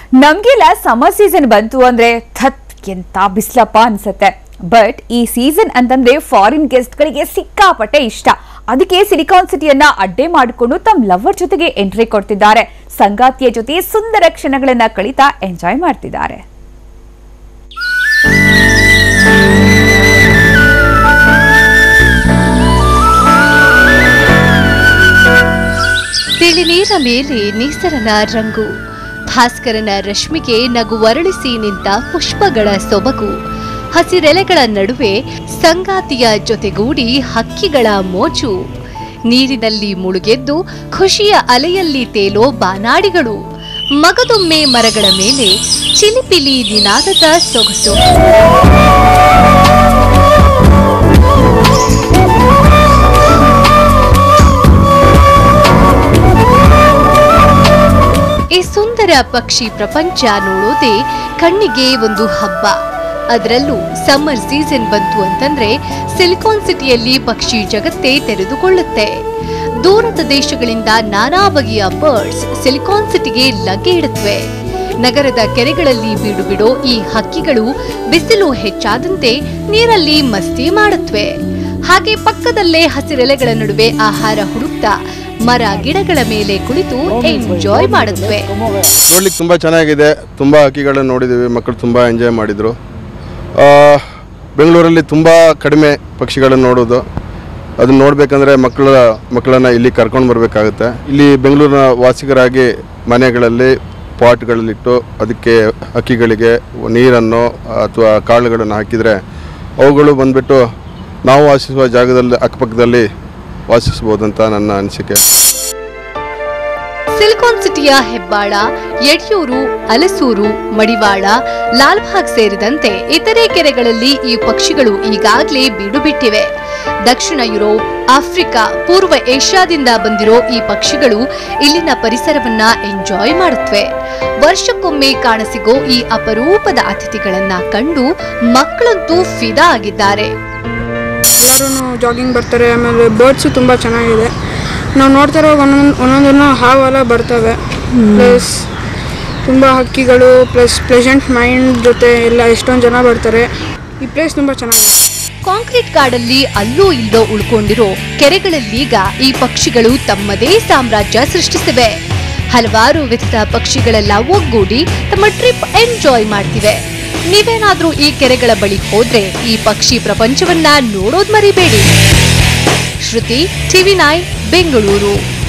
ನಮ್ಗೆಲ್ಲ summer season ಬಂತು ಅಂದ್ರೆ ಥತ್ ಎಂತ ಬಿಸ್ಲಪ್ಪ ಅನ್ಸತ್ತೆ ಬಟ್ ಈ ಸೀಸನ್ ಅಂತಂದ್ರೆ ಫಾರಿನ್ ಗೆಸ್ಟ್ ಗಳಿಗೆ ಸಿಕ್ಕಾಪಟ್ಟೆ ಇಷ್ಟ ಅದಕ್ಕೆ ಸಿಲಿಕಾನ್ ಸಿಟಿಯನ್ನ ಅಡ್ಡೆ ಮಾಡಿಕೊಂಡು ತಮ್ಮ ಲವರ್ ಜೊತೆಗೆ ಎಂಟ್ರಿ ಕೊಡ್ತಿದ್ದಾರೆ ಸಂಗಾತಿಯ ಜೊತೆ ಸುಂದರ ಕ್ಷಣಗಳನ್ನ ಕಳೀತಾ ಎಂಜಾಯ್ ಮಾಡ್ತಿದ್ದಾರೆ ತಿಳಿನೀರ ಮೇಲೆ ನೇಸರನ ರಂಗು ಭಾಸ್ಕರನ ರಶ್ಮಿಗೆ ನಗು ಅರಳಿಸಿ ನಿಂತ ಪುಷ್ಪಗಳ ಸೊಬಗು ಹಸಿರೆಲೆಗಳ ನಡುವೆ ಸಂಗಾತಿಯ ಜೊತೆಗೂಡಿ ಹಕ್ಕಿಗಳ ಮೋಜು ನೀರಿನಲ್ಲಿ ಮುಳುಗೆದ್ದು ಖುಷಿಯ ಅಲೆಯಲ್ಲಿ ತೇಲೋ ಬಾನಾಡಿಗಳು ಮಗದೊಮ್ಮೆ ಮರಗಳ ಮೇಲೆ ಚಿಲಿಪಿಲಿ ನಿನಾದದ ಸೊಗಸು ಈ ಸುಂದರ ಪಕ್ಷಿ ಪ್ರಪಂಚ ನೋಡೋದೇ ಕಣ್ಣಿಗೆ ಒಂದು ಹಬ್ಬ ಅದರಲ್ಲೂ ಸಮ್ಮರ್ ಸೀಸನ್ ಬಂತು ಅಂತಂದ್ರೆ ಸಿಲಿಕಾನ್ ಸಿಟಿಯಲ್ಲಿ ಪಕ್ಷಿ ಜಗತ್ತೇ ತೆರೆದುಕೊಳ್ಳುತ್ತೆ ದೂರದ ದೇಶಗಳಿಂದ ನಾನಾ ಬಗೆಯ ಬರ್ಡ್ಸ್ ಸಿಲಿಕಾನ್ ಸಿಟಿಗೆ ಲಗ್ಗೆ ಇಡುತ್ತವೆ ನಗರದ ಕೆರೆಗಳಲ್ಲಿ ಬೀಡು ಬಿಡೋ ಈ ಹಕ್ಕಿಗಳು ಬಿಸಿಲು ಹೆಚ್ಚಾದಂತೆ ನೀರಲ್ಲಿ ಮಸ್ತಿ ಮಾಡುತ್ತವೆ ಹಾಗೆ ಪಕ್ಕದಲ್ಲೇ ಹಸಿರೆಲೆಗಳ ನಡುವೆ ಆಹಾರ ಹುಡುಕ್ತಾ ಮರ ಗಿಡಗಳ ಮೇಲೆ ಕುಳಿತು ಎಂಜಾಯ್ ಮಾಡುತ್ತವೆ ನೋಡ್ಲಿಕ್ಕೆ ತುಂಬ ಚೆನ್ನಾಗಿದೆ ತುಂಬ ಹಕ್ಕಿಗಳನ್ನು ನೋಡಿದ್ದೀವಿ ಮಕ್ಕಳು ತುಂಬ ಎಂಜಾಯ್ ಮಾಡಿದರು ಬೆಂಗಳೂರಲ್ಲಿ ತುಂಬ ಕಡಿಮೆ ಪಕ್ಷಿಗಳನ್ನು ನೋಡೋದು ಅದನ್ನ ನೋಡಬೇಕಂದ್ರೆ ಮಕ್ಕಳ ಮಕ್ಕಳನ್ನು ಇಲ್ಲಿ ಕರ್ಕೊಂಡು ಬರಬೇಕಾಗುತ್ತೆ ಇಲ್ಲಿ ಬೆಂಗಳೂರಿನ ವಾಸಿಗರಾಗಿ ಮನೆಗಳಲ್ಲಿ ಪಾಟ್ಗಳಲ್ಲಿಟ್ಟು ಅದಕ್ಕೆ ಹಕ್ಕಿಗಳಿಗೆ ನೀರನ್ನು ಅಥವಾ ಕಾಳುಗಳನ್ನು ಹಾಕಿದರೆ ಅವುಗಳು ಬಂದ್ಬಿಟ್ಟು ನಾವು ವಾಸಿಸುವ ಜಾಗದಲ್ಲಿ ಅಕ್ಕಪಕ್ಕದಲ್ಲಿ ವಾಸಿಸ್ಬೋದಂತ ನನ್ನ ಅನಿಸಿಕೆ ಸಿಲಿಕಾನ್ ಸಿಟಿಯ ಹೆಬ್ಬಾಳ ಯಡಿಯೂರು ಅಲಸೂರು ಮಡಿವಾಳ ಲಾಲ್ಬಾಗ್ ಸೇರಿದಂತೆ ಇತರೆ ಕೆರೆಗಳಲ್ಲಿ ಈ ಪಕ್ಷಿಗಳು ಈಗಾಗಲೇ ಬೀಡು ಬಿಟ್ಟಿವೆ ದಕ್ಷಿಣ ಯುರೋಪ್ ಆಫ್ರಿಕಾ ಪೂರ್ವ ಏಷ್ಯಾದಿಂದ ಬಂದಿರೋ ಈ ಪಕ್ಷಿಗಳು ಇಲ್ಲಿನ ಪರಿಸರವನ್ನ ಎಂಜಾಯ್ ಮಾಡುತ್ತವೆ ವರ್ಷಕ್ಕೊಮ್ಮೆ ಕಾಣಸಿಗೋ ಈ ಅಪರೂಪದ ಅತಿಥಿಗಳನ್ನ ಕಂಡು ಮಕ್ಕಳಂತೂ ಫಿದಾ ಆಗಿದ್ದಾರೆ ಎಲ್ಲರೂ ಜಾಗಿಂಗ್ ಬರ್ತಾರೆ ಆಮೇಲೆ ಬರ್ಡ್ಸು ತುಂಬ ಚೆನ್ನಾಗಿದೆ ನಾವು ನೋಡ್ತಾ ಇರೋ ಒಂದೊಂದು ಒಂದೊಂದನ್ನು ಹಾವೆಲ್ಲ ಬರ್ತವೆ ಪ್ಲಸ್ ತುಂಬ ಹಕ್ಕಿಗಳು ಪ್ಲಸ್ ಪ್ಲೆಸೆಂಟ್ ಮೈಂಡ್ ಜೊತೆ ಎಲ್ಲ ಎಷ್ಟೊಂದು ಜನ ಬರ್ತಾರೆ ಈ ಪ್ಲೇಸ್ ತುಂಬ ಚೆನ್ನಾಗಿದೆ ಕಾಂಕ್ರೀಟ್ ಕಾಡಲ್ಲಿ ಅಲ್ಲೂ ಇಲ್ಲೋ ಉಳ್ಕೊಂಡಿರೋ ಕೆರೆಗಳಲ್ಲೀಗ ಈ ಪಕ್ಷಿಗಳು ತಮ್ಮದೇ ಸಾಮ್ರಾಜ್ಯ ಸೃಷ್ಟಿಸಿವೆ ಹಲವಾರು ವಿಧದ ಪಕ್ಷಿಗಳೆಲ್ಲ ಒಗ್ಗೂಡಿ ತಮ್ಮ ಟ್ರಿಪ್ ಎಂಜಾಯ್ ಮಾಡ್ತಿವೆ ನೀವೇನಾದ್ರೂ ಈ ಕೆರೆಗಳ ಬಳಿ ಹೋದ್ರೆ ಈ ಪಕ್ಷಿ ಪ್ರಪಂಚವನ್ನ ನೋಡೋದ್ ಮರಿಬೇಡಿ ಶ್ರುತಿ ಟಿವಿ ನೈನ್ ಬೆಂಗಳೂರು